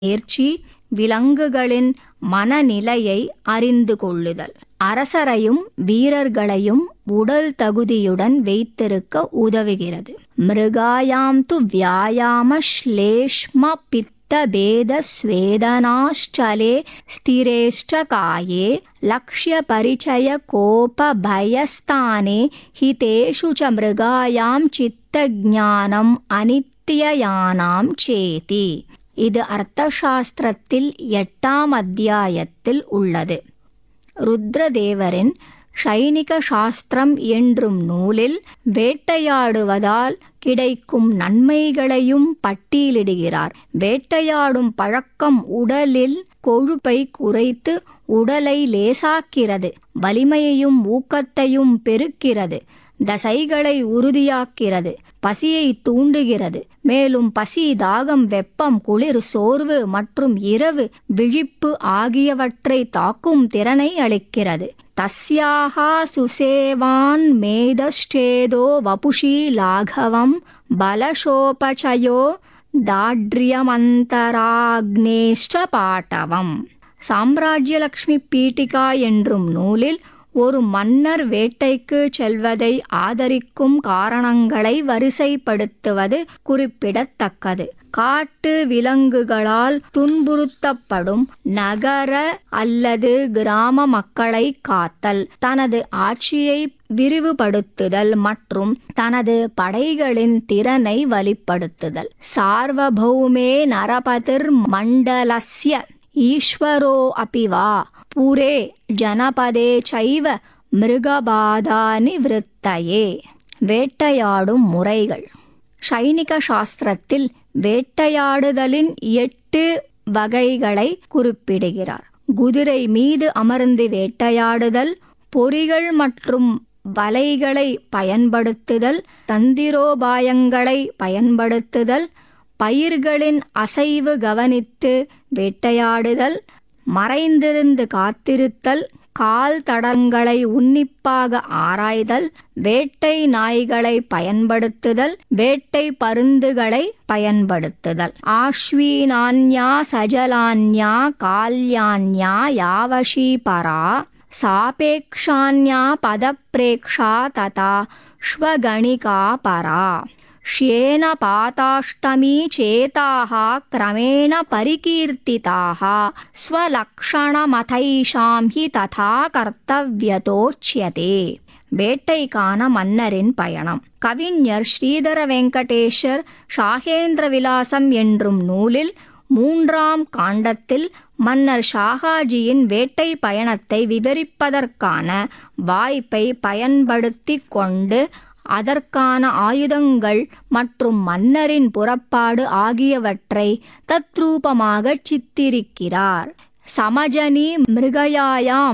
தேர்ச்சி விலங்குகளின் மனநிலையை அறிந்து கொள்ளுதல் அரசரையும் வீரர்களையும் உடல் தகுதியுடன் வைத்திருக்க உதவுகிறது மிருகாயாம் து வியாயாம ஸ்லேஷ்ம பித்த பேத ஸ்வேதனாஷ்டலே ஸ்திரேஷ்டகாயே லக்ஷ்ய பரிச்சய கோப பயஸ்தானே ஹிதேஷு ச மிருகாயாம் சித்த ஞானம் அனித்தியயானாம் சேதி இது அர்த்தசாஸ்திரத்தில் எட்டாம் அத்தியாயத்தில் உள்ளது ருத்ரதேவரின் சைனிக சாஸ்திரம் என்றும் நூலில் வேட்டையாடுவதால் கிடைக்கும் நன்மைகளையும் பட்டியலிடுகிறார் வேட்டையாடும் பழக்கம் உடலில் கொழுப்பை குறைத்து உடலை லேசாக்கிறது வலிமையையும் ஊக்கத்தையும் பெருக்கிறது தசைகளை உறுதியாக்கிறது பசியை தூண்டுகிறது மேலும் பசி தாகம் வெப்பம் குளிர் சோர்வு மற்றும் இரவு விழிப்பு ஆகியவற்றை தாக்கும் திறனை அளிக்கிறது தஸ்யாகா சுசேவான் மேதஷ்டேதோ வபுஷி லாகவம் பலசோபச்சயோ தாட்ரியமந்தராக்னேஷ்ட பாட்டவம் சாம்ராஜ்யலக்ஷ்மி பீட்டிகா என்றும் நூலில் ஒரு மன்னர் வேட்டைக்கு செல்வதை ஆதரிக்கும் காரணங்களை வரிசைப்படுத்துவது குறிப்பிடத்தக்கது காட்டு விலங்குகளால் துன்புறுத்தப்படும் நகர அல்லது கிராம மக்களை காத்தல் தனது ஆட்சியை விரிவுபடுத்துதல் மற்றும் தனது படைகளின் திறனை வலிப்படுத்துதல் சார்வபௌமே நரபதிர் மண்டலஸ்ய ஈஸ்வரோ அபி வா புரே ஜனபதே சைவ மிருகபாதா நிவృత్తயே வேட்டையாடும் முறைகள் சைனிக சாஸ்திரத்தில் வேட்டையாடுதலின் எட்டு வகைகளை குறிப்பிடுகிறார் குதிரை மீது அமர்ந்து வேட்டையாடுதல் பொறிகள் மற்றும் வலைகளை பயன்படுத்துதல் தந்திரோபாயங்களை பயன்படுத்துதல் பயிர்களின் அசைவு கவனித்து வேட்டையாடுதல் மறைந்திருந்து காத்திருத்தல் கால் தடங்களை உன்னிப்பாக ஆராய்தல் வேட்டை நாய்களை பயன்படுத்துதல் வேட்டை பருந்துகளை பயன்படுத்துதல் ஆஸ்வீனான்யா சஜலான்யா கால்யான்யா யாவஷி பரா சாபேக்ஷான்யா பதப்ரேக்ஷா ததா ஸ்வகணிகா பரா ஷ்யேன பாதாஷ்டமீ சேதாக கிரமேண பரிகீர்த்திதாக ஸ்வலக்ஷணமதைஷாம் ஹி ததா கர்த்தவியதோச்சியதே வேட்டைக்கான மன்னரின் பயணம் கவிஞர் ஸ்ரீதர வெங்கடேஷர் ஷாகேந்திர விலாசம் என்றும் நூலில் மூன்றாம் காண்டத்தில் மன்னர் ஷாகாஜியின் வேட்டை பயணத்தை விவரிப்பதற்கான வாய்ப்பை பயன்படுத்தி கொண்டு அதற்கான ஆயுதங்கள் மற்றும் மன்னரின் புறப்பாடு ஆகியவற்றை தத்ரூபமாக சித்திரிக்கிறார் சமஜனி மிருகயாயாம்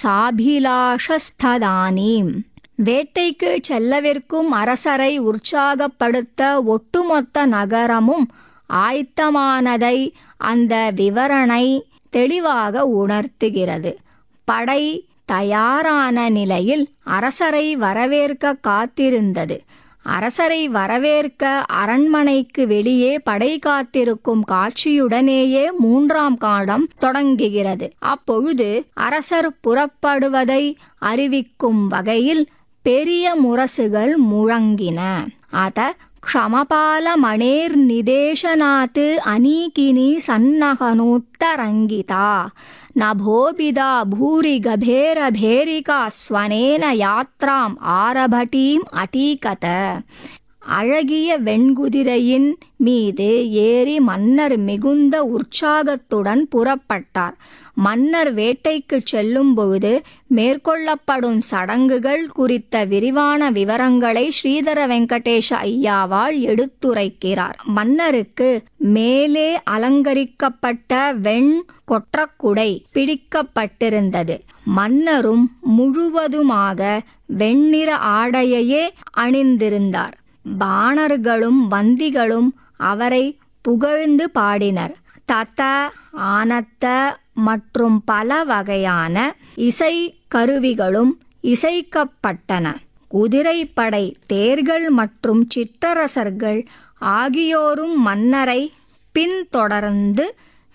சாபிலாஷஸ்ததானீம் வேட்டைக்கு செல்லவிருக்கும் அரசரை உற்சாகப்படுத்த ஒட்டுமொத்த நகரமும் ஆயத்தமானதை அந்த விவரணை தெளிவாக உணர்த்துகிறது படை தயாரான நிலையில் அரசரை வரவேற்க காத்திருந்தது அரசரை வரவேற்க அரண்மனைக்கு வெளியே படை காத்திருக்கும் காட்சியுடனேயே மூன்றாம் காலம் தொடங்குகிறது அப்பொழுது அரசர் புறப்படுவதை அறிவிக்கும் வகையில் பெரிய முரசுகள் முழங்கின அத க்ஷமபாலமணேர் நிதேசனாத் அனீகினி சன்னகனோத்தரங்கிதா நபோபிதா பூரி கபேரபேரிகா ஸ்வனேன யாத்ராம் ஆரபட்டீம் அடீகத அழகிய வெண்குதிரையின் மீது ஏறி மன்னர் மிகுந்த உற்சாகத்துடன் புறப்பட்டார் மன்னர் வேட்டைக்கு செல்லும் பொழுது மேற்கொள்ளப்படும் சடங்குகள் குறித்த விரிவான விவரங்களை ஸ்ரீதர வெங்கடேஷ ஐயாவால் எடுத்துரைக்கிறார் மன்னருக்கு மேலே அலங்கரிக்கப்பட்ட வெண் கொற்றக்குடை பிடிக்கப்பட்டிருந்தது மன்னரும் முழுவதுமாக வெண்ணிற ஆடையையே அணிந்திருந்தார் பாணர்களும் வந்திகளும் அவரை புகழ்ந்து பாடினர் தத ஆனத்த மற்றும் பல வகையான இசை கருவிகளும் இசைக்கப்பட்டன குதிரைப்படை தேர்கள் மற்றும் சிற்றரசர்கள் ஆகியோரும் மன்னரை பின்தொடர்ந்து